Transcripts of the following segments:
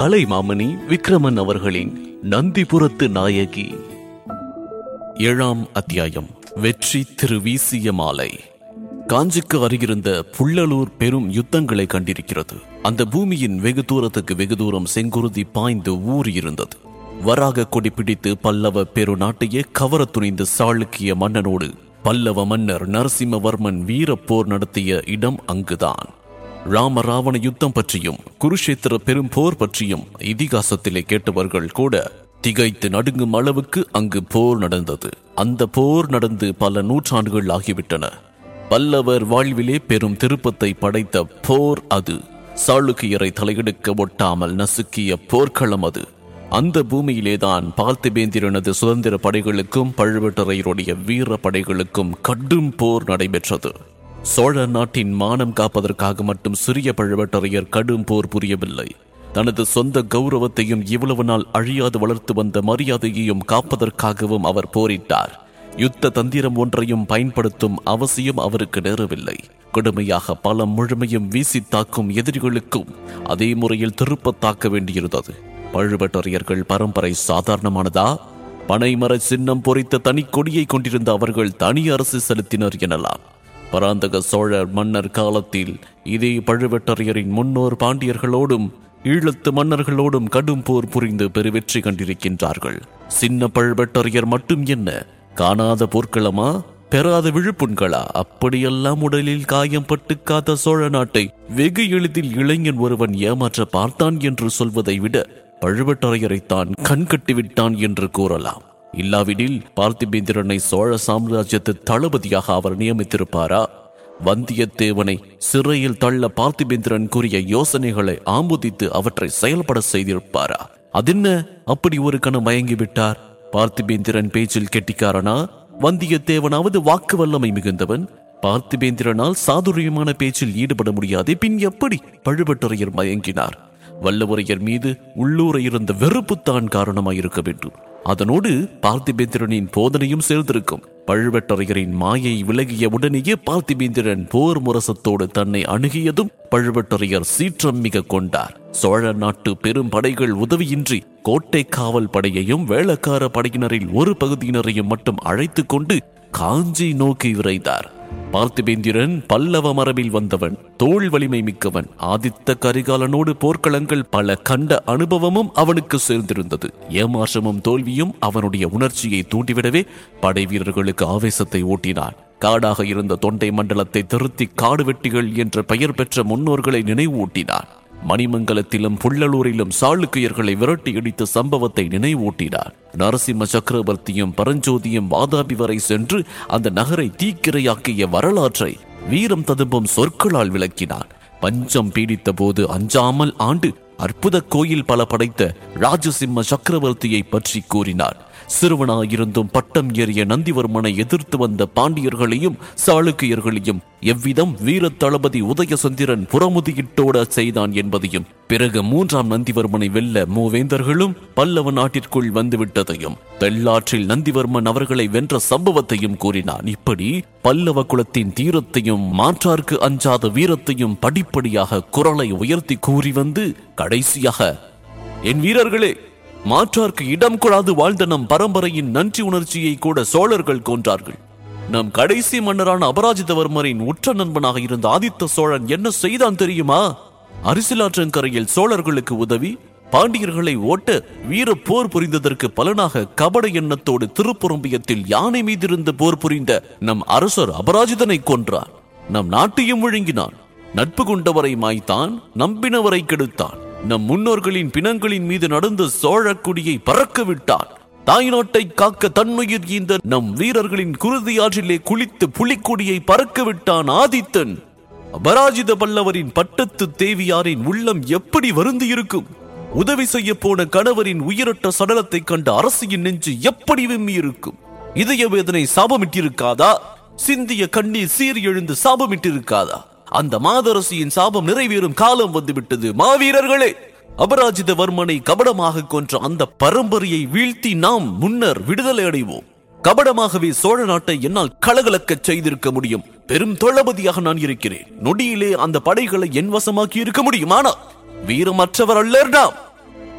கலைமாமணி விக்ரமன் அவர்களின் நந்திபுரத்து நாயகி ஏழாம் அத்தியாயம் வெற்றி திரு வீசிய மாலை காஞ்சிக்கு அருகிருந்த புள்ளலூர் பெரும் யுத்தங்களை கண்டிருக்கிறது அந்த பூமியின் வெகு தூரத்துக்கு வெகு தூரம் செங்குருதி பாய்ந்து ஊறி இருந்தது வராக கொடி பிடித்து பல்லவ பெரு நாட்டையே கவர துணிந்த சாளுக்கிய மன்னனோடு பல்லவ மன்னர் நரசிம்மவர்மன் வீரப்போர் நடத்திய இடம் அங்குதான் ராம ராவண யுத்தம் பற்றியும் குருஷேத்திர பெரும் போர் பற்றியும் இதிகாசத்திலே கேட்டவர்கள் கூட திகைத்து நடுங்கும் அளவுக்கு அங்கு போர் நடந்தது அந்த போர் நடந்து பல நூற்றாண்டுகள் ஆகிவிட்டன பல்லவர் வாழ்விலே பெரும் திருப்பத்தை படைத்த போர் அது சாளுக்கியரை தலையெடுக்க ஒட்டாமல் நசுக்கிய போர்க்களம் அது அந்த பூமியிலேதான் பார்த்திபேந்திரனது சுதந்திர படைகளுக்கும் பழுவேட்டரையருடைய வீர படைகளுக்கும் கடும் போர் நடைபெற்றது சோழ நாட்டின் மானம் காப்பதற்காக மட்டும் சிறிய பழுவேட்டரையர் கடும் போர் புரியவில்லை தனது சொந்த கௌரவத்தையும் இவ்வளவு நாள் அழியாது வளர்த்து வந்த மரியாதையையும் காப்பதற்காகவும் அவர் போரிட்டார் யுத்த தந்திரம் ஒன்றையும் பயன்படுத்தும் அவசியம் அவருக்கு நேரவில்லை கடுமையாக பல முழுமையும் வீசி தாக்கும் எதிரிகளுக்கும் அதே முறையில் திருப்ப தாக்க வேண்டியிருந்தது பழுவேட்டரையர்கள் பரம்பரை சாதாரணமானதா பனைமர சின்னம் பொறித்த தனி கொடியை கொண்டிருந்த அவர்கள் தனி அரசு செலுத்தினர் எனலாம் பராந்தக சோழர் மன்னர் காலத்தில் இதே பழுவேட்டரையரின் முன்னோர் பாண்டியர்களோடும் ஈழத்து மன்னர்களோடும் கடும் போர் புரிந்து பெருவெற்றி கண்டிருக்கின்றார்கள் சின்ன பழுவேட்டரையர் மட்டும் என்ன காணாத போர்க்களமா பெறாத விழுப்புண்களா அப்படியெல்லாம் உடலில் காயம் பட்டு காத்த சோழ நாட்டை வெகு எளிதில் இளைஞன் ஒருவன் ஏமாற்ற பார்த்தான் என்று சொல்வதை விட பழுவேட்டரையரைத்தான் கண்கட்டி விட்டான் என்று கூறலாம் இல்லாவிடில் பார்த்திபேந்திரனை சோழ சாம்ராஜ்யத்து தளபதியாக அவர் நியமித்திருப்பாரா வந்தியத்தேவனை சிறையில் தள்ள பார்த்திபேந்திரன் கூறிய யோசனைகளை ஆமோதித்து அவற்றை செயல்பட செய்திருப்பாரா அதென்ன அப்படி ஒரு கணம் மயங்கி விட்டார் பார்த்திபேந்திரன் பேச்சில் கெட்டிக்காரனா வந்தியத்தேவனாவது வாக்கு வல்லமை மிகுந்தவன் பார்த்திபேந்திரனால் சாதுரியமான பேச்சில் ஈடுபட முடியாது பின் எப்படி பழுவட்டரையர் மயங்கினார் வல்லவரையர் மீது உள்ளூர இருந்த வெறுப்புத்தான் காரணமாயிருக்க வேண்டும் அதனோடு பார்த்திபேந்திரனின் போதனையும் சேர்ந்திருக்கும் பழுவட்டரையரின் மாயை விலகிய உடனேயே பார்த்திபேந்திரன் போர் முரசத்தோடு தன்னை அணுகியதும் பழுவட்டரையர் சீற்றம் மிக கொண்டார் சோழ நாட்டு பெரும் படைகள் உதவியின்றி கோட்டை காவல் படையையும் வேளக்கார படையினரில் ஒரு பகுதியினரையும் மட்டும் அழைத்துக் கொண்டு காஞ்சி நோக்கி விரைந்தார் பார்த்திபேந்திரன் பல்லவ மரபில் வந்தவன் தோல் வலிமை மிக்கவன் ஆதித்த கரிகாலனோடு போர்க்களங்கள் பல கண்ட அனுபவமும் அவனுக்கு சேர்ந்திருந்தது ஏமாற்றமும் தோல்வியும் அவனுடைய உணர்ச்சியை தூண்டிவிடவே படை வீரர்களுக்கு ஆவேசத்தை ஊட்டினான் காடாக இருந்த தொண்டை மண்டலத்தை திருத்தி காடு வெட்டிகள் என்ற பெயர் பெற்ற முன்னோர்களை நினைவூட்டினான் மணிமங்கலத்திலும் புள்ளலூரிலும் சாளுக்கியர்களை விரட்டி அடித்த சம்பவத்தை நினைவூட்டினார் நரசிம்ம சக்கரவர்த்தியும் பரஞ்சோதியும் வாதாபி வரை சென்று அந்த நகரை தீக்கிரையாக்கிய வரலாற்றை வீரம் ததும்பும் சொற்களால் விளக்கினார் பஞ்சம் பீடித்த போது அஞ்சாமல் ஆண்டு அற்புத கோயில் பல படைத்த ராஜசிம்ம சக்கரவர்த்தியை பற்றி கூறினார் சிறுவனாயிருந்தும் பட்டம் ஏறிய நந்திவர்மனை எதிர்த்து வந்த பாண்டியர்களையும் சாளுக்கியர்களையும் எவ்விதம் வீர தளபதி உதயசந்திரன் புறமுதியிட்டோட செய்தான் என்பதையும் பிறகு மூன்றாம் நந்திவர்மனை வெல்ல மூவேந்தர்களும் பல்லவ நாட்டிற்குள் வந்துவிட்டதையும் தெள்ளாற்றில் நந்திவர்மன் அவர்களை வென்ற சம்பவத்தையும் கூறினான் இப்படி பல்லவ குலத்தின் தீரத்தையும் மாற்றார்க்கு அஞ்சாத வீரத்தையும் படிப்படியாக குரலை உயர்த்தி கூறி வந்து கடைசியாக என் வீரர்களே மாற்றார்க்கு இடம் கொடாது வாழ்ந்த நம் பரம்பரையின் நன்றி உணர்ச்சியை கூட சோழர்கள் கொன்றார்கள் நம் கடைசி மன்னரான அபராஜிதவர்மரின் உற்ற நண்பனாக இருந்த ஆதித்த சோழன் என்ன செய்தான் தெரியுமா அரிசிலாற்றங்கரையில் சோழர்களுக்கு உதவி பாண்டியர்களை ஓட்ட வீர போர் புரிந்ததற்கு பலனாக கபட எண்ணத்தோடு திருப்புறம்பியத்தில் யானை மீதிருந்த போர் புரிந்த நம் அரசர் அபராஜிதனை கொன்றான் நம் நாட்டையும் விழுங்கினான் நட்பு கொண்டவரை மாய்த்தான் நம்பினவரை கெடுத்தான் நம் முன்னோர்களின் பிணங்களின் மீது நடந்த சோழ குடியை பறக்க விட்டான் தாய்நாட்டை காக்க தன்னுயிர் ஈந்த நம் வீரர்களின் குருதி ஆற்றிலே குளித்து புலிக்கொடியை பறக்க விட்டான் ஆதித்தன் அபராஜித பல்லவரின் பட்டத்து தேவியாரின் உள்ளம் எப்படி வருந்தி இருக்கும் உதவி செய்ய போன கணவரின் உயிரற்ற சடலத்தை கண்ட அரசியின் நெஞ்சு எப்படி விம்மி இருக்கும் இதய வேதனை சாபமிட்டிருக்காதா சிந்திய கண்ணீர் சீறி எழுந்து சாபமிட்டிருக்காதா அந்த மாதரசியின் சாபம் நிறைவேறும் காலம் வந்துவிட்டது மாவீரர்களே அபராஜித வர்மனை கபடமாக கொன்ற அந்த பரம்பரையை வீழ்த்தி நாம் முன்னர் விடுதலை அடைவோம் கபடமாகவே சோழ நாட்டை என்னால் கலகலக்கச் செய்திருக்க முடியும் பெரும் தளபதியாக நான் இருக்கிறேன் நொடியிலே அந்த படைகளை என் வசமாக்கி இருக்க முடியும் ஆனால் வீரமற்றவர் அல்லர் நாம்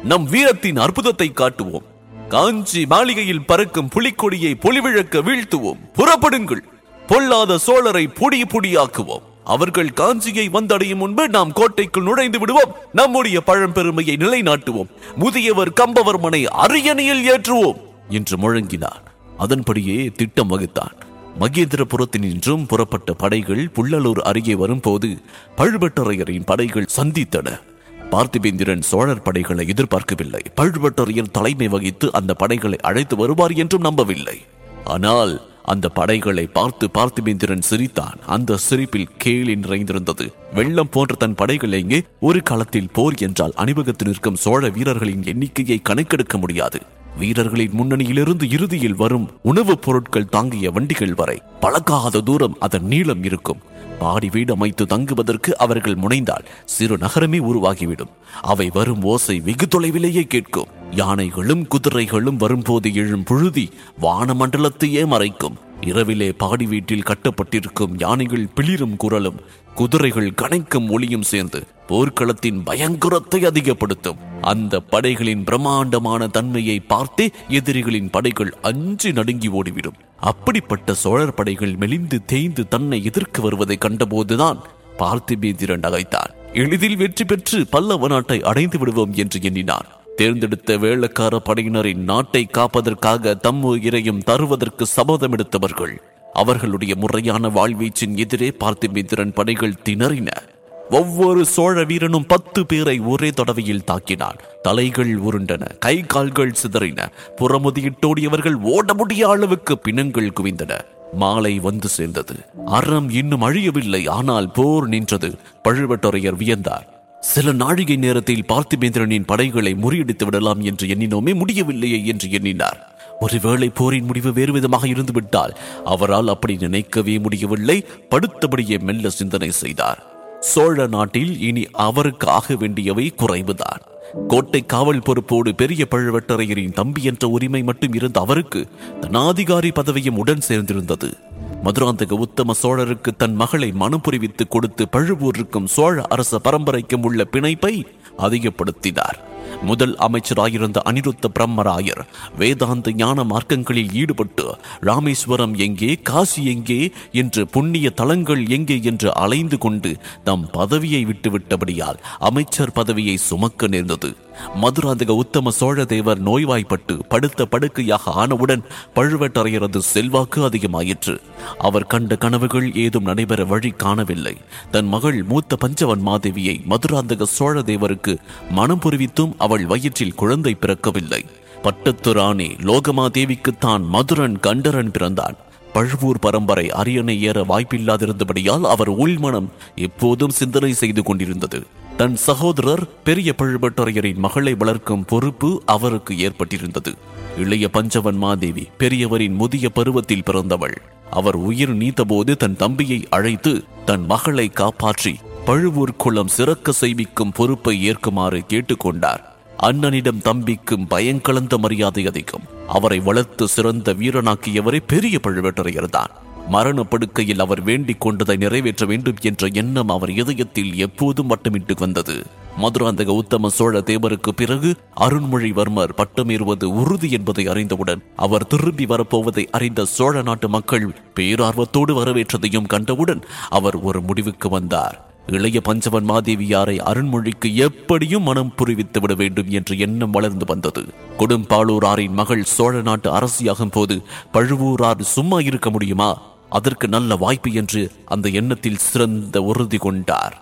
நம் வீரத்தின் அற்புதத்தை காட்டுவோம் காஞ்சி மாளிகையில் பறக்கும் புலிக்கொடியை பொலிவிழக்க வீழ்த்துவோம் புறப்படுங்கள் பொல்லாத சோழரை பொடி பொடியாக்குவோம் அவர்கள் காஞ்சியை வந்தடையும் முன்பு நாம் கோட்டைக்குள் நுழைந்து விடுவோம் நம்முடைய பழம்பெருமையை நிலைநாட்டுவோம் முதியவர் கம்பவர்மனை அரியணையில் ஏற்றுவோம் என்று முழங்கினார் அதன்படியே திட்டம் வகுத்தான் மகேந்திரபுரத்தினின்றும் புறப்பட்ட படைகள் புள்ளலூர் அருகே வரும்போது பழுவட்டரையரின் படைகள் சந்தித்தன பார்த்திபேந்திரன் சோழர் படைகளை எதிர்பார்க்கவில்லை பழுவட்டரையர் தலைமை வகித்து அந்த படைகளை அழைத்து வருவார் என்றும் நம்பவில்லை ஆனால் அந்த படைகளை பார்த்து பார்த்திபேந்திரன் சிரித்தான் அந்த சிரிப்பில் கேலி நிறைந்திருந்தது வெள்ளம் போன்ற தன் படைகள் எங்கே ஒரு காலத்தில் போர் என்றால் அணிவகுத்து நிற்கும் சோழ வீரர்களின் எண்ணிக்கையை கணக்கெடுக்க முடியாது வீரர்களின் முன்னணியிலிருந்து இறுதியில் வரும் உணவுப் பொருட்கள் தாங்கிய வண்டிகள் வரை பழக்காத தூரம் அதன் நீளம் இருக்கும் பாடி வீடு அமைத்து தங்குவதற்கு அவர்கள் முனைந்தால் சிறு நகரமே உருவாகிவிடும் அவை வரும் ஓசை வெகு தொலைவிலேயே கேட்கும் யானைகளும் குதிரைகளும் வரும்போது எழும் புழுதி வானமண்டலத்தையே மறைக்கும் இரவிலே பாடி வீட்டில் கட்டப்பட்டிருக்கும் யானைகள் பிளிரும் குரலும் குதிரைகள் கணைக்கும் ஒளியும் சேர்ந்து போர்க்களத்தின் பயங்கரத்தை அதிகப்படுத்தும் அந்த படைகளின் பிரம்மாண்டமான தன்மையை பார்த்தே எதிரிகளின் படைகள் அஞ்சு நடுங்கி ஓடிவிடும் அப்படிப்பட்ட சோழர் படைகள் மெலிந்து தேய்ந்து தன்னை எதிர்க்க வருவதை கண்டபோதுதான் பார்த்திபேந்திரன் நகைத்தான் எளிதில் வெற்றி பெற்று பல்லவ நாட்டை அடைந்து விடுவோம் என்று எண்ணினார் தேர்ந்தெடுத்த வேளக்கார படையினரின் நாட்டை காப்பதற்காக தம் உயிரையும் தருவதற்கு சபதம் எடுத்தவர்கள் அவர்களுடைய முறையான வாழ்வீச்சின் எதிரே பார்த்திபேந்திரன் படைகள் திணறின ஒவ்வொரு சோழ வீரனும் பத்து பேரை ஒரே தடவையில் தாக்கினான் தலைகள் உருண்டன கை கால்கள் சிதறின புறமுதியிட்டோடியவர்கள் ஓட முடிய அளவுக்கு பிணங்கள் குவிந்தன மாலை வந்து சேர்ந்தது அறம் இன்னும் அழியவில்லை ஆனால் போர் நின்றது பழுவட்டரையர் வியந்தார் சில நாழிகை நேரத்தில் பார்த்திபேந்திரனின் படைகளை முறியடித்து விடலாம் என்று எண்ணினோமே முடியவில்லையே என்று எண்ணினார் ஒருவேளை போரின் முடிவு வேறு விதமாக இருந்துவிட்டால் அவரால் அப்படி நினைக்கவே முடியவில்லை படுத்தபடியே மெல்ல சிந்தனை செய்தார் சோழ நாட்டில் இனி அவருக்கு ஆக வேண்டியவை குறைவுதான் கோட்டை காவல் பொறுப்போடு பெரிய பழுவட்டரையரின் தம்பி என்ற உரிமை மட்டும் இருந்த அவருக்கு தனாதிகாரி பதவியும் உடன் சேர்ந்திருந்தது மதுராந்தக உத்தம சோழருக்கு தன் மகளை மனம் புரிவித்து கொடுத்து பழுவூருக்கும் சோழ அரச பரம்பரைக்கும் உள்ள பிணைப்பை அதிகப்படுத்தினார் முதல் அமைச்சராயிருந்த அனிருத்த பிரம்மராயர் வேதாந்த ஞான மார்க்கங்களில் ஈடுபட்டு ராமேஸ்வரம் எங்கே காசி எங்கே என்று புண்ணிய தலங்கள் எங்கே என்று அலைந்து கொண்டு தம் பதவியை விட்டுவிட்டபடியால் அமைச்சர் பதவியை சுமக்க நேர்ந்தது மதுராந்தக உத்தம சோழதேவர் நோய்வாய்ப்பட்டு படுத்த படுக்கையாக ஆனவுடன் பழுவேட்டரையரது செல்வாக்கு அதிகமாயிற்று அவர் கண்ட கனவுகள் ஏதும் நடைபெற வழி காணவில்லை தன் மகள் மூத்த பஞ்சவன் மாதேவியை மதுராந்தக சோழதேவருக்கு மனம் புரிவித்தும் அவள் வயிற்றில் குழந்தை பிறக்கவில்லை பட்டத்து ராணி லோகமாதேவிக்குத்தான் மதுரன் கண்டரன் பிறந்தான் பழுவூர் பரம்பரை அரியணை ஏற வாய்ப்பில்லாதிருந்தபடியால் அவர் உள்மனம் எப்போதும் சிந்தனை செய்து கொண்டிருந்தது தன் சகோதரர் பெரிய பழுவட்டரையரின் மகளை வளர்க்கும் பொறுப்பு அவருக்கு ஏற்பட்டிருந்தது இளைய பஞ்சவன் மாதேவி பெரியவரின் முதிய பருவத்தில் பிறந்தவள் அவர் உயிர் நீத்தபோது தன் தம்பியை அழைத்து தன் மகளை காப்பாற்றி பழுவூர் குளம் சிறக்க செய்விக்கும் பொறுப்பை ஏற்குமாறு கேட்டுக்கொண்டார் அண்ணனிடம் தம்பிக்கும் பயங்கலந்த மரியாதை அதிகம் அவரை வளர்த்து சிறந்த வீரனாக்கியவரே பெரிய பழுவேட்டரையர்தான் மரணப்படுக்கையில் அவர் வேண்டிக் கொண்டதை நிறைவேற்ற வேண்டும் என்ற எண்ணம் அவர் இதயத்தில் எப்போதும் வட்டமிட்டு வந்தது மதுராந்தக உத்தம சோழ தேவருக்கு பிறகு அருண்மொழிவர்மர் பட்டமேறுவது உறுதி என்பதை அறிந்தவுடன் அவர் திரும்பி வரப்போவதை அறிந்த சோழ நாட்டு மக்கள் பேரார்வத்தோடு வரவேற்றதையும் கண்டவுடன் அவர் ஒரு முடிவுக்கு வந்தார் இளைய பஞ்சவன் மாதேவியாரை அருண்மொழிக்கு எப்படியும் மனம் புரிவித்து விட வேண்டும் என்ற எண்ணம் வளர்ந்து வந்தது கொடும்பாளூராரின் மகள் சோழ நாட்டு அரசியாகும் போது பழுவூரார் சும்மா இருக்க முடியுமா அதற்கு நல்ல வாய்ப்பு என்று அந்த எண்ணத்தில் சிறந்த உறுதி கொண்டார்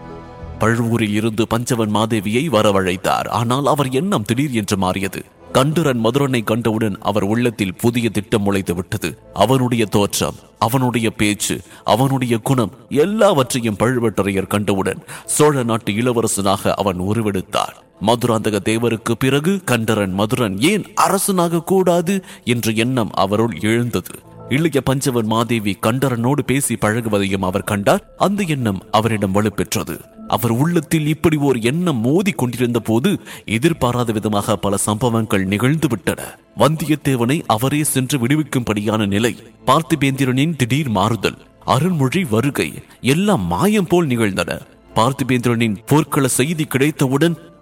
பழுவூரில் இருந்து பஞ்சவன் மாதேவியை வரவழைத்தார் ஆனால் அவர் எண்ணம் திடீர் என்று மாறியது கண்டுரன் மதுரனை கண்டவுடன் அவர் உள்ளத்தில் புதிய திட்டம் முளைத்து விட்டது அவனுடைய தோற்றம் அவனுடைய பேச்சு அவனுடைய குணம் எல்லாவற்றையும் பழுவட்டரையர் கண்டவுடன் சோழ நாட்டு இளவரசனாக அவன் உருவெடுத்தார் மதுராந்தக தேவருக்கு பிறகு கண்டரன் மதுரன் ஏன் அரசனாக கூடாது என்ற எண்ணம் அவருள் எழுந்தது இளைய பஞ்சவன் மாதேவி கண்டரனோடு பேசி பழகுவதையும் அவர் கண்டார் அந்த எண்ணம் அவரிடம் வலுப்பெற்றது அவர் உள்ளத்தில் இப்படி ஒரு எண்ணம் மோதி கொண்டிருந்த போது எதிர்பாராத விதமாக பல சம்பவங்கள் நிகழ்ந்து விட்டன வந்தியத்தேவனை அவரே சென்று விடுவிக்கும்படியான நிலை பார்த்திபேந்திரனின் திடீர் மாறுதல் அருண்மொழி வருகை எல்லாம் மாயம் போல் நிகழ்ந்தன பார்த்திபேந்திரனின் போர்க்கள செய்தி கிடைத்தவுடன்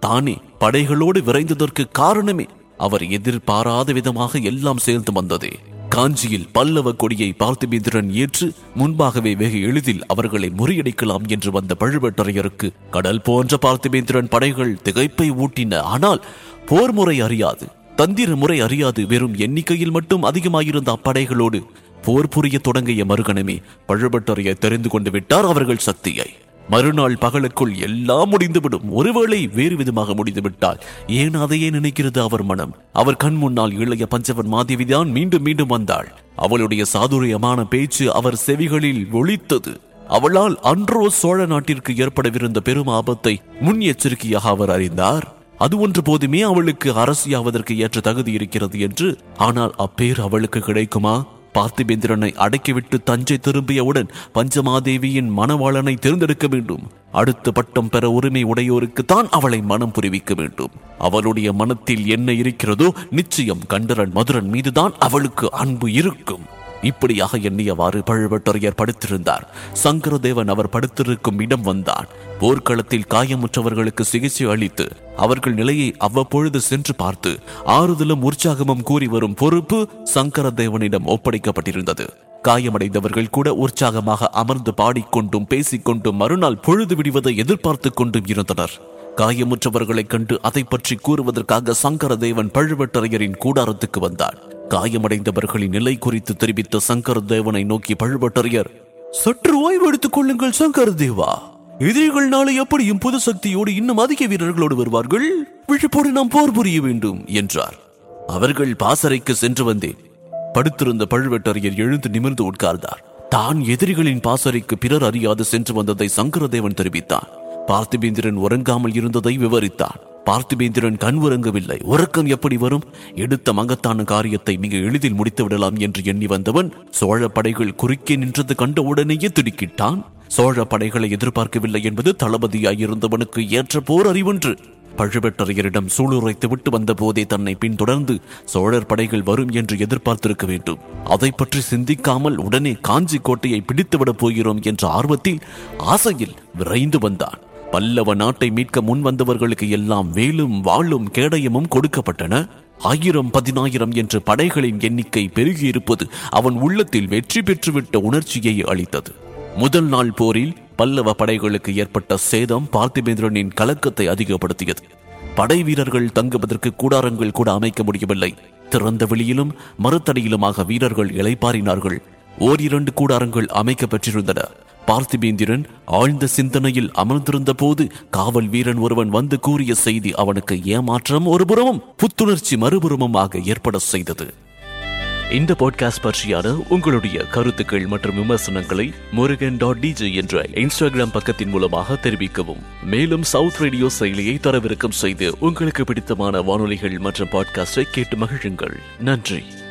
தானே படைகளோடு விரைந்ததற்கு காரணமே அவர் எதிர்பாராத விதமாக எல்லாம் சேர்ந்து வந்ததே காஞ்சியில் பல்லவ கொடியை பார்த்திபேந்திரன் ஏற்று முன்பாகவே வெகு எளிதில் அவர்களை முறியடிக்கலாம் என்று வந்த பழுவேட்டரையருக்கு கடல் போன்ற பார்த்திபேந்திரன் படைகள் திகைப்பை ஊட்டின ஆனால் போர் முறை அறியாது தந்திர முறை அறியாது வெறும் எண்ணிக்கையில் மட்டும் அதிகமாயிருந்த அப்படைகளோடு போர் புரிய தொடங்கிய மறுகணமே பழுவேட்டரையர் தெரிந்து கொண்டு விட்டார் அவர்கள் சக்தியை மறுநாள் பகலுக்குள் எல்லாம் முடிந்துவிடும் ஒருவேளை வேறு விதமாக முடிந்துவிட்டால் ஏன் அதையே நினைக்கிறது அவர் மனம் அவர் கண் முன்னால் இளைய பஞ்சவன் மாதேவிதான் மீண்டும் மீண்டும் வந்தாள் அவளுடைய சாதுரியமான பேச்சு அவர் செவிகளில் ஒலித்தது அவளால் அன்றோ சோழ நாட்டிற்கு ஏற்படவிருந்த பெரும் ஆபத்தை முன் எச்சரிக்கையாக அவர் அறிந்தார் அது ஒன்று போதுமே அவளுக்கு அரசியாவதற்கு ஏற்ற தகுதி இருக்கிறது என்று ஆனால் அப்பேர் அவளுக்கு கிடைக்குமா பார்த்திபேந்திரனை அடக்கிவிட்டு தஞ்சை திரும்பியவுடன் பஞ்சமாதேவியின் மணவாளனை தேர்ந்தெடுக்க வேண்டும் அடுத்த பட்டம் பெற உரிமை உடையோருக்கு தான் அவளை மனம் புரிவிக்க வேண்டும் அவளுடைய மனத்தில் என்ன இருக்கிறதோ நிச்சயம் கண்டரன் மதுரன் மீதுதான் அவளுக்கு அன்பு இருக்கும் இப்படியாக எண்ணியவாறு பழுவேட்டரையர் படுத்திருந்தார் சங்கரதேவன் அவர் படுத்திருக்கும் இடம் வந்தான் போர்க்களத்தில் காயமுற்றவர்களுக்கு சிகிச்சை அளித்து அவர்கள் நிலையை அவ்வப்பொழுது சென்று பார்த்து ஆறுதலும் உற்சாகமும் கூறி வரும் பொறுப்பு சங்கரதேவனிடம் ஒப்படைக்கப்பட்டிருந்தது காயமடைந்தவர்கள் கூட உற்சாகமாக அமர்ந்து பாடிக்கொண்டும் பேசிக்கொண்டும் மறுநாள் பொழுது விடுவதை எதிர்பார்த்துக் கொண்டும் இருந்தனர் காயமுற்றவர்களைக் கண்டு அதை பற்றி கூறுவதற்காக சங்கரதேவன் பழுவேட்டரையரின் கூடாரத்துக்கு வந்தார் காயமடைந்தவர்களின் நிலை குறித்து தெரிவித்த சங்கரதேவனை நோக்கி பழுவேட்டரையர் சற்று ஓய்வு எடுத்துக் கொள்ளுங்கள் சங்கரதேவா எதிரிகள் நாளை எப்படியும் புது சக்தியோடு இன்னும் அதிக வீரர்களோடு வருவார்கள் விழிப்போடு நாம் போர் புரிய வேண்டும் என்றார் அவர்கள் பாசறைக்கு சென்று வந்தேன் படுத்திருந்த பழுவேட்டரையர் எழுந்து நிமிர்ந்து உட்கார்ந்தார் தான் எதிரிகளின் பாசறைக்கு பிறர் அறியாது சென்று வந்ததை சங்கரதேவன் தெரிவித்தான் பார்த்திபேந்திரன் உறங்காமல் இருந்ததை விவரித்தான் பார்த்திபேந்திரன் கண் உறங்கவில்லை உறக்கம் எப்படி வரும் எடுத்த மகத்தான காரியத்தை மிக எளிதில் முடித்து விடலாம் என்று எண்ணி வந்தவன் சோழ படைகள் குறுக்கே நின்றது கண்ட உடனேயே திடுக்கிட்டான் சோழ படைகளை எதிர்பார்க்கவில்லை என்பது தளபதியாயிருந்தவனுக்கு ஏற்ற போர் அறிவொன்று பழுவேட்டரையரிடம் சூளுரைத்து விட்டு வந்த போதே தன்னை பின்தொடர்ந்து சோழர் படைகள் வரும் என்று எதிர்பார்த்திருக்க வேண்டும் அதை பற்றி சிந்திக்காமல் உடனே காஞ்சி கோட்டையை பிடித்துவிடப் போகிறோம் என்ற ஆர்வத்தில் ஆசையில் விரைந்து வந்தான் பல்லவ நாட்டை மீட்க முன் வந்தவர்களுக்கு எல்லாம் வேலும் வாளும் கேடயமும் கொடுக்கப்பட்டன ஆயிரம் பதினாயிரம் என்ற படைகளின் எண்ணிக்கை பெருகியிருப்பது அவன் உள்ளத்தில் வெற்றி பெற்றுவிட்ட உணர்ச்சியை அளித்தது முதல் நாள் போரில் பல்லவ படைகளுக்கு ஏற்பட்ட சேதம் பார்த்திபேந்திரனின் கலக்கத்தை அதிகப்படுத்தியது படை வீரர்கள் தங்குவதற்கு கூடாரங்கள் கூட அமைக்க முடியவில்லை திறந்த வெளியிலும் மறுத்தடியிலுமாக வீரர்கள் இளைப்பாறினார்கள் ஓரிரண்டு கூடாரங்கள் அமைக்க பெற்றிருந்தன பார்த்திபேந்திரன் ஆழ்ந்த சிந்தனையில் அமர்ந்திருந்த போது காவல் வீரன் ஒருவன் வந்து கூறிய செய்தி அவனுக்கு ஏமாற்றம் ஒருபுறமும் புத்துணர்ச்சி மறுபுறமுமாக ஏற்பட செய்தது இந்த பாட்காஸ்ட் பற்றியான உங்களுடைய கருத்துக்கள் மற்றும் விமர்சனங்களை முருகன் டாட் டிஜே என்ற இன்ஸ்டாகிராம் பக்கத்தின் மூலமாக தெரிவிக்கவும் மேலும் சவுத் ரேடியோ செயலியை தரவிறக்கம் செய்து உங்களுக்கு பிடித்தமான வானொலிகள் மற்றும் பாட்காஸ்டை கேட்டு மகிழுங்கள் நன்றி